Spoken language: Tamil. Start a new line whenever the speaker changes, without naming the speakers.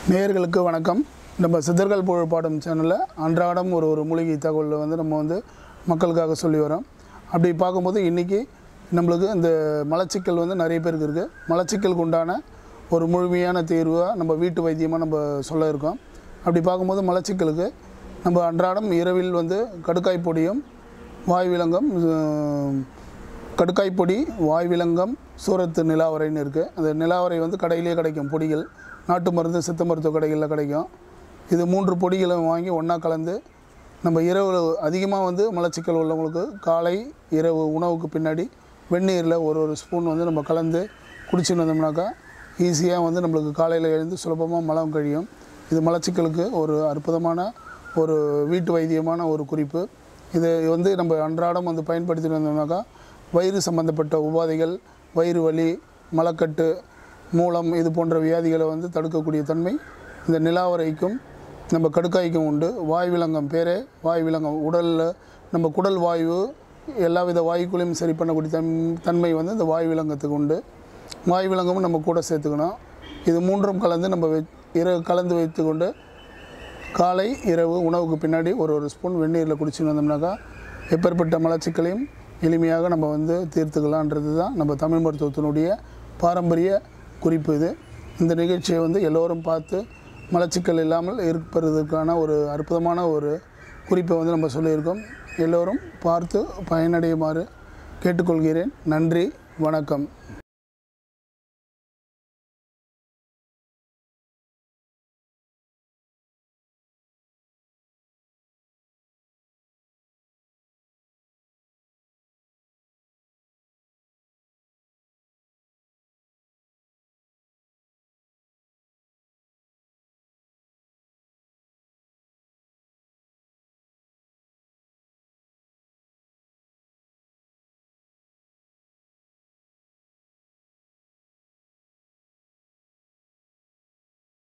நேயர்களுக்கு வணக்கம் நம்ம சித்தர்கள் புகழ் பாடும் சேனலில் அன்றாடம் ஒரு ஒரு மூலிகை தகவலை வந்து நம்ம வந்து மக்களுக்காக சொல்லி வரோம் அப்படி பார்க்கும்போது இன்றைக்கி நம்மளுக்கு இந்த மலச்சிக்கல் வந்து நிறைய பேருக்கு இருக்குது மலச்சிக்கலுக்கு உண்டான ஒரு முழுமையான தீர்வாக நம்ம வீட்டு வைத்தியமாக நம்ம சொல்ல இருக்கோம் அப்படி பார்க்கும்போது மலச்சிக்கலுக்கு நம்ம அன்றாடம் இரவில் வந்து கடுக்காய் பொடியும் வாய் விலங்கம் அஹ், கடுக்காய் பொடி வாய் விலங்கம் சூரத்து நிலாவரைன்னு இருக்குது அந்த நிலாவரை வந்து கடையிலே கிடைக்கும் பொடிகள் நாட்டு மருந்து சித்த மருத்துவ கடைகளில் கிடைக்கும் இது மூன்று பொடிகளை வாங்கி ஒன்றா கலந்து நம்ம இரவு அதிகமாக வந்து மலச்சிக்கல் உள்ளவங்களுக்கு காலை இரவு உணவுக்கு பின்னாடி வெந்நீரில் ஒரு ஒரு ஸ்பூன் வந்து நம்ம கலந்து குடிச்சுன்னு வந்தோம்னாக்கா ஈஸியாக வந்து நம்மளுக்கு காலையில் எழுந்து சுலபமாக மலம் கழியும் இது மலச்சிக்கலுக்கு ஒரு அற்புதமான ஒரு வீட்டு வைத்தியமான ஒரு குறிப்பு இது வந்து நம்ம அன்றாடம் வந்து பயன்படுத்திட்டு வந்தோம்னாக்கா வயிறு சம்பந்தப்பட்ட உபாதைகள் வயிறு வலி மலக்கட்டு மூலம் இது போன்ற வியாதிகளை வந்து தடுக்கக்கூடிய தன்மை இந்த நிலாவரைக்கும் நம்ம கடுக்காய்க்கும் உண்டு வாய் விலங்கம் பேரே வாய் விலங்கம் உடலில் நம்ம குடல் வாயு எல்லா வித வாயுக்களையும் சரி பண்ணக்கூடிய தன் தன்மை வந்து இந்த வாய் விலங்கத்துக்கு உண்டு வாய் விலங்கமும் நம்ம கூட சேர்த்துக்கணும் இது மூன்றும் கலந்து நம்ம வை இரவு கலந்து வைத்துக்கொண்டு காலை இரவு உணவுக்கு பின்னாடி ஒரு ஒரு ஸ்பூன் வெந்நீரில் குடிச்சுன்னு வந்தோம்னாக்கா எப்பேற்பட்ட மலச்சிக்கலையும் எளிமையாக நம்ம வந்து தீர்த்துக்கலான்றது தான் நம்ம தமிழ் மருத்துவத்தினுடைய பாரம்பரிய குறிப்பு இது இந்த நிகழ்ச்சியை வந்து எல்லோரும் பார்த்து மலச்சிக்கல் இல்லாமல் இருப்பதற்கான ஒரு அற்புதமான ஒரு குறிப்பை வந்து நம்ம சொல்லியிருக்கோம் எல்லோரும் பார்த்து பயனடையுமாறு கேட்டுக்கொள்கிறேன் நன்றி வணக்கம்